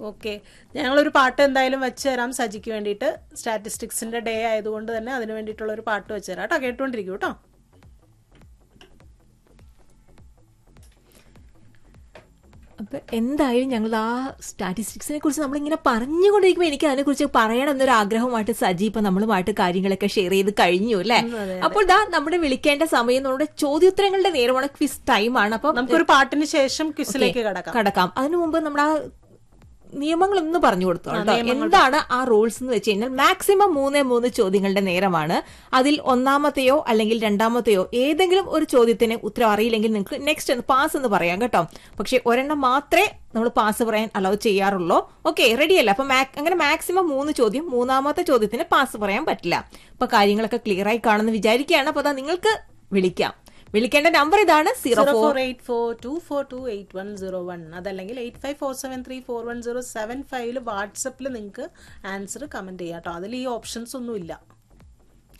okay ഞങ്ങളൊരു പാട്ട് എന്തായാലും വെച്ച് തരാം സജിക്ക് വേണ്ടിയിട്ട് സ്റ്റാറ്റിസ്റ്റിക്സിന്റെ ഡേ ആയതുകൊണ്ട് തന്നെ അതിന് വേണ്ടിയിട്ടുള്ള ഒരു പാട്ട് വെച്ച് തരാം കേട്ടോ കേട്ടോണ്ടിരിക്കും കേട്ടോ അപ്പൊ എന്തായാലും ഞങ്ങൾ ആ സ്റ്റാറ്റിസ്റ്റിക്സിനെ കുറിച്ച് നമ്മളിങ്ങനെ പറഞ്ഞുകൊണ്ടിരിക്കുമ്പോൾ എനിക്ക് അതിനെക്കുറിച്ച് പറയണം എന്നൊരു ആഗ്രഹമായിട്ട് സജി ഇപ്പൊ നമ്മളുമായിട്ട് കാര്യങ്ങളൊക്കെ ഷെയർ ചെയ്ത് കഴിഞ്ഞു അല്ലെ അപ്പോൾ ദാ നമ്മുടെ വിളിക്കേണ്ട സമയം നമ്മുടെ ചോദ്യോത്തരങ്ങളുടെ നേരമാണ് ക്വിസ് ടൈമാണ് അപ്പൊ നമുക്കൊരു പാട്ടിന് ശേഷം ക്വിസിലേക്ക് കടക്കാം കടക്കാം അതിനു മുമ്പ് നമ്മൾ ആ നിയമങ്ങളൊന്ന് പറഞ്ഞു കൊടുത്തു കേട്ടോ എന്താണ് ആ റൂൾസ് എന്ന് വെച്ച് കഴിഞ്ഞാൽ മാക്സിമം മൂന്നേ മൂന്ന് ചോദ്യങ്ങളുടെ നേരമാണ് അതിൽ ഒന്നാമത്തെയോ അല്ലെങ്കിൽ രണ്ടാമത്തെയോ ഏതെങ്കിലും ഒരു ചോദ്യത്തിന് ഉത്തരം അറിയില്ലെങ്കിൽ നിങ്ങൾക്ക് നെക്സ്റ്റ് പാസ് എന്ന് പറയാം കേട്ടോ പക്ഷെ ഒരെണ്ണം മാത്രമേ നമ്മൾ പാസ് പറയാൻ അലൗ ചെയ്യാറുള്ളൂ ഓക്കെ റെഡി അല്ല അപ്പൊ മാക്- അങ്ങനെ മാക്സിമം മൂന്ന് ചോദ്യം മൂന്നാമത്തെ ചോദ്യത്തിന് പാസ് പറയാൻ പറ്റില്ല അപ്പൊ കാര്യങ്ങളൊക്കെ ക്ലിയർ ആയി കാണുമെന്ന് വിചാരിക്കുകയാണ് അപ്പൊ അതാ നിങ്ങൾക്ക് വിളിക്കാം വിളിക്കേണ്ട നമ്പർ ഇതാണ് zero zero four four eight four two four two eight one zero one അതല്ലെങ്കിൽ eight five four seven three four one zero seven ഫൈവില് വാട്സപ്പിൽ നിങ്ങൾക്ക് ആൻസർ കമന്റ് ചെയ്യാം കേട്ടോ അതിൽ ഈ ഓപ്ഷൻസ് ഒന്നും ഇല്ല